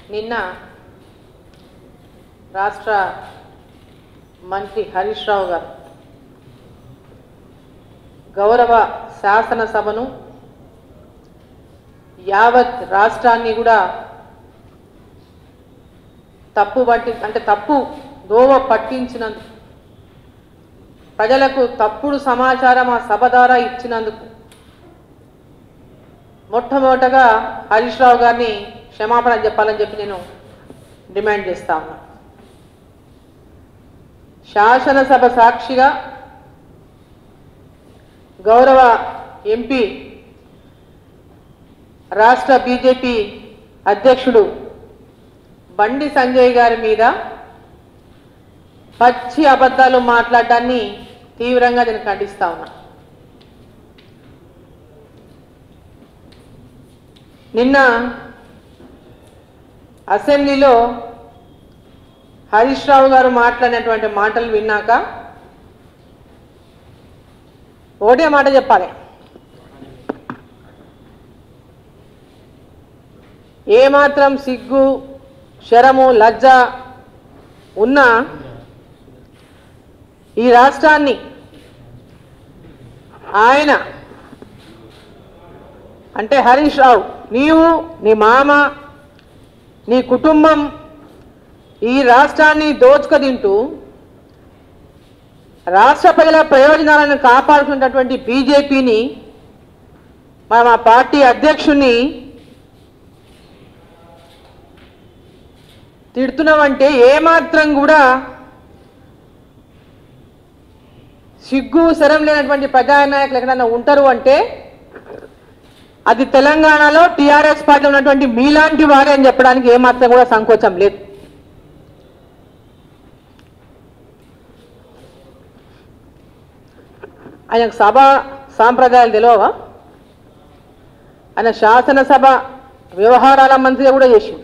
నిన్న రాష్ట్ర మంత్రి హరీష్ రావు గారు గౌరవ శాసనసభను యావత్ రాష్ట్రాన్ని కూడా తప్పు పట్టి అంటే తప్పు దోవ పట్టించినందుకు ప్రజలకు తప్పుడు సమాచారం ఆ సభ ద్వారా ఇచ్చినందుకు మొట్టమొదటగా హరీష్ రావు గారిని క్షమాపణ చెప్పాలని చెప్పి నేను డిమాండ్ చేస్తా ఉన్నా శాసనసభ సాక్షిగా గౌరవ ఎంపీ రాష్ట్ర బీజేపీ అధ్యక్షుడు బండి సంజయ్ గారి మీద పచ్చి అబద్ధాలు మాట్లాడడాన్ని తీవ్రంగా నేను ఖండిస్తా ఉన్నా నిన్న అసెంబ్లీలో హరీష్ రావు గారు మాట్లాడినటువంటి మాటలు విన్నాక ఒకటే మాట చెప్పాలి ఏమాత్రం సిగ్గు శరము లజ్జ ఉన్నా ఈ రాష్ట్రాన్ని ఆయన అంటే హరీష్ రావు నీవు నీ మామ నీ కుటుంబం ఈ రాష్ట్రాన్ని దోచుక తింటూ రాష్ట్ర ప్రజల ప్రయోజనాలను కాపాడుతున్నటువంటి బీజేపీని మన మా పార్టీ అధ్యక్షుణ్ణి తిడుతున్నామంటే ఏమాత్రం కూడా సిగ్గు శరం లేనటువంటి ప్రజానాయకులు ఎక్కడైనా ఉంటారు అంటే అది తెలంగాణలో టీఆర్ఎస్ పార్టీలో ఉన్నటువంటి మీలాంటి వారే అని చెప్పడానికి ఏమాత్రం కూడా సంకోచం లేదు ఆయనకు సభ సాంప్రదాయాలు తెలియవా ఆయన శాసనసభ వ్యవహారాల మంత్రిగా కూడా చేసిండు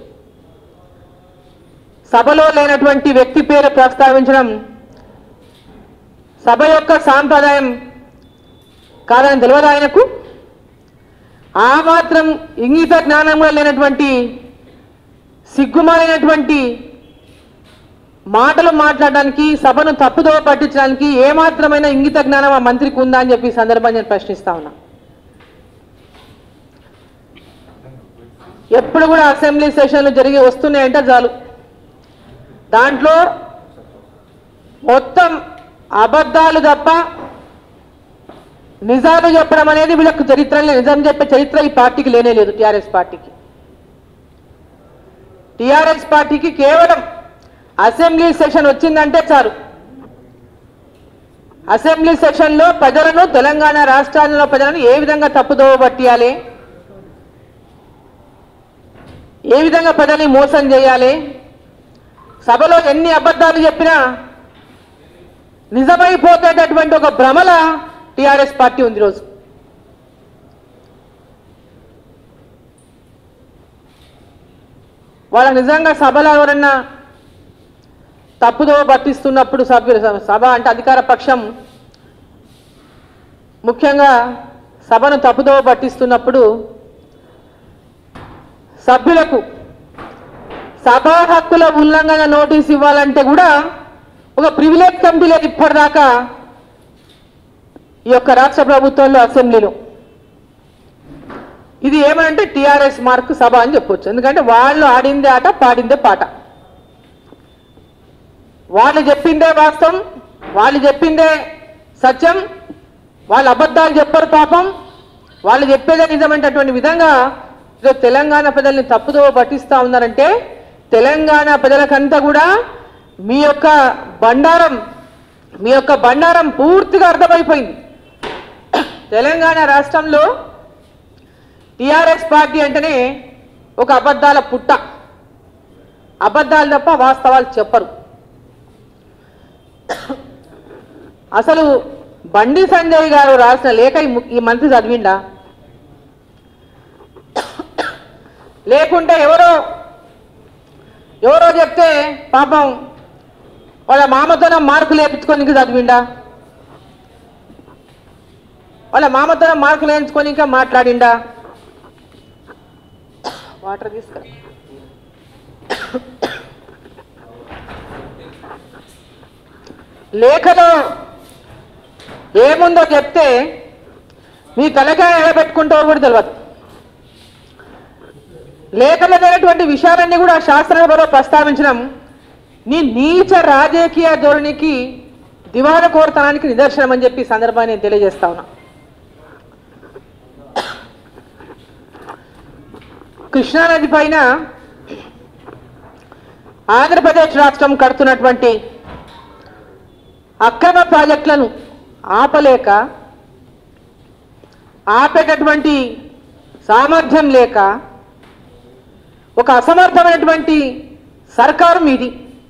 సభలో లేనటువంటి వ్యక్తి పేరు ప్రస్తావించడం సభ యొక్క సాంప్రదాయం కాదని తెలియదు ఆయనకు ఆ మాత్రం ఇంగిత జ్ఞానం కూడా లేనటువంటి సిగ్గుమాలినటువంటి మాటలు మాట్లాడడానికి సభను తప్పుదో పట్టించడానికి ఏమాత్రమైన ఇంగిత జ్ఞానం ఆ మంత్రికి ఉందా అని చెప్పి ఈ సందర్భంగా నేను ప్రశ్నిస్తా ఉన్నా ఎప్పుడు కూడా అసెంబ్లీ సెషన్లు జరిగి వస్తున్నాయంటే చాలు దాంట్లో మొత్తం అబద్ధాలు తప్ప నిజాలు చెప్పడం అనేది వీళ్ళకు చరిత్ర నిజం చెప్పే చరిత్ర ఈ పార్టీకి లేనే లేదు టీఆర్ఎస్ పార్టీకి టీఆర్ఎస్ పార్టీకి కేవలం అసెంబ్లీ సెషన్ వచ్చిందంటే చాలు అసెంబ్లీ సెషన్లో ప్రజలను తెలంగాణ రాష్ట్రాలలో ప్రజలను ఏ విధంగా తప్పుదోవ పట్టియాలి ఏ విధంగా ప్రజల్ని మోసం చేయాలి సభలో ఎన్ని అబద్ధాలు చెప్పినా నిజమైపోతేటటువంటి ఒక భ్రమల టిఆర్ఎస్ పార్టీ ఉంది ఈరోజు వాళ్ళ నిజంగా సభలో ఎవరన్నా తప్పుదో పట్టిస్తున్నప్పుడు సభ్యులు సభ అంటే అధికార పక్షం ముఖ్యంగా సభను తప్పుదో పట్టిస్తున్నప్పుడు సభ్యులకు సభా హక్కుల ఉల్లంఘన నోటీస్ ఇవ్వాలంటే కూడా ఒక ప్రివిలేజ్ కమిటీ లేదు ఇప్పటిదాకా ఈ యొక్క రాష్ట్ర ప్రభుత్వంలో అసెంబ్లీలో ఇది ఏమంటే టిఆర్ఎస్ మార్క్ సభ అని చెప్పొచ్చు ఎందుకంటే వాళ్ళు ఆడిందే ఆట పాడిందే పాట వాళ్ళు చెప్పిందే వాస్తవం వాళ్ళు చెప్పిందే సత్యం వాళ్ళు అబద్ధాలు చెప్పరు పాపం వాళ్ళు చెప్పేదే నిజమైనటువంటి విధంగా ఈరోజు తెలంగాణ ప్రజల్ని తప్పుదో పట్టిస్తా ఉన్నారంటే తెలంగాణ ప్రజలకంతా కూడా మీ యొక్క బండారం మీ యొక్క బండారం పూర్తిగా అర్థమైపోయింది తెలంగాణ రాష్ట్రంలో టిఆర్ఎస్ పార్టీ అంటేనే ఒక అబద్ధాల పుట్ట అబద్ధాలు తప్ప వాస్తవాలు చెప్పరు అసలు బండి సంజయ్ గారు రాసిన లేఖ ఈ ము- ఈ మంత్రి చదివిండా లేకుంటే ఎవరో ఎవరో చెప్తే పాపం వాళ్ళ మామతోనే మార్కులు వేపించుకొని చదివిండా వాళ్ళ మామతోనే మార్కులు వేయించుకొని ఇంకా మాట్లాడిండా వాటర్ తీసుకురా లేఖలో ఏముందో చెప్తే మీ తలకాయ ఎలా పెట్టుకుంటారో కూడా తెలియదు లేఖలో జరిగినటువంటి విషయాలన్నీ కూడా శాస్త్రసభలో ప్రస్తావించడం నీ నీచ రాజకీయ ధోరణికి దివాన కోరతనానికి నిదర్శనం అని చెప్పి ఈ సందర్భాన్ని నేను తెలియజేస్తా ఉన్నా కృష్ణానది పైన ఆంధ్రప్రదేశ్ రాష్ట్రం కడుతున్నటువంటి అక్రమ ప్రాజెక్టులను ఆపలేక ఆపేటటువంటి సామర్థ్యం లేక ఒక అసమర్థమైనటువంటి సర్కారు మీది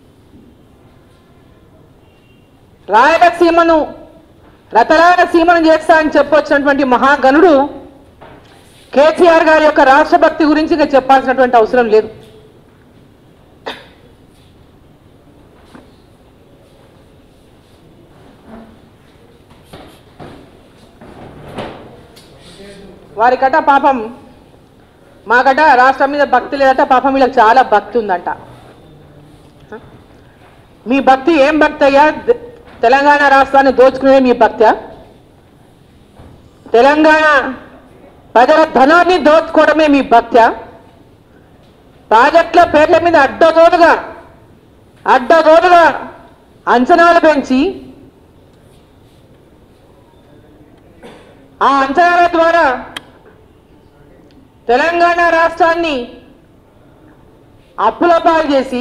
రాయలసీమను రతరాయలసీమను చేస్తా అని చెప్పొచ్చినటువంటి మహాగణుడు కేసీఆర్ గారి యొక్క రాష్ట్రభక్తి గురించి ఇంకా చెప్పాల్సినటువంటి అవసరం లేదు వారికట పాపం మాకట రాష్ట్రం మీద భక్తి లేదట పాపం వీళ్ళకి చాలా భక్తి ఉందంట మీ భక్తి ఏం భక్తి అయ్యా ద- తెలంగాణ రాష్ట్రాన్ని దోచుకునే మీ భక్త్యా తెలంగాణ ప్రజల ధనాన్ని దోచుకోవడమే మీ భక్త్యా ప్రాజెక్టుల పేర్ల మీద అడ్డగోలుగా అడ్డగోలుగా అంచనాలు పెంచి ఆ అంచనాల ద్వారా తెలంగాణ రాష్ట్రాన్ని అప్పుల పాలు చేసి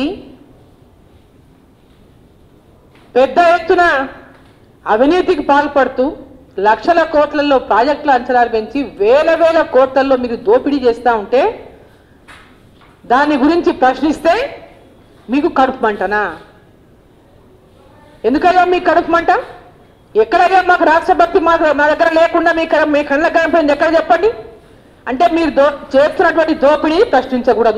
పెద్ద ఎత్తున అవినీతికి పాల్పడుతూ లక్షల కోట్లలో ప్రాజెక్టుల అంచనాలు పెంచి వేల వేల కోట్లలో మీరు దోపిడీ చేస్తూ ఉంటే దాని గురించి ప్రశ్నిస్తే మీకు కడుపు మంటనా ఎందుకయ్యా మీకు కడుపు మంట ఎక్కడయ్యా మాకు రాష్ట్రభక్తి మా మా దగ్గర లేకుండా మీ కడ- మీ కళ్ళ కనిపించింది ఎక్కడ చెప్పండి అంటే మీరు దో చేస్తున్నటువంటి దోపిడీని ప్రశ్నించకూడదు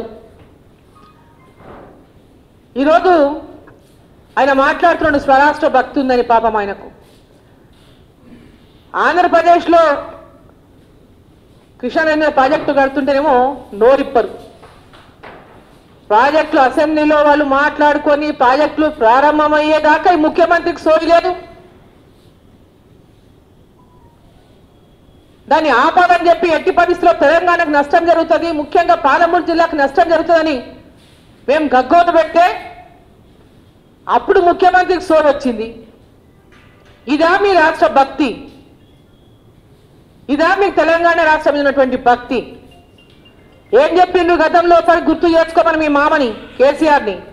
ఈరోజు ఆయన మాట్లాడుతున్నాడు స్వరాష్ట్ర భక్తి ఉందని పాపం ఆయనకు ఆంధ్రప్రదేశ్లో కృష్ణానది ప్రాజెక్టు కడుతుంటేనేమో నోరిప్పరు ప్రాజెక్టులు అసెంబ్లీలో వాళ్ళు మాట్లాడుకొని ప్రాజెక్టులు ప్రారంభమయ్యేదాకా ఈ ముఖ్యమంత్రికి సోయి లేదు దాన్ని ఆపాలని చెప్పి ఎట్టి పరిస్థితుల్లో తెలంగాణకు నష్టం జరుగుతుంది ముఖ్యంగా పాలమూరు జిల్లాకు నష్టం జరుగుతుందని మేము గగ్గోలు పెడితే అప్పుడు ముఖ్యమంత్రికి సోయి వచ్చింది ఇదా మీ రాష్ట్ర భక్తి ఇదా మీకు తెలంగాణ రాష్ట్రం మీద ఉన్నటువంటి భక్తి ఏం చెప్పిండు గతంలో ఒకసారి గుర్తు చేసుకోమని మీ మామని కేసీఆర్ని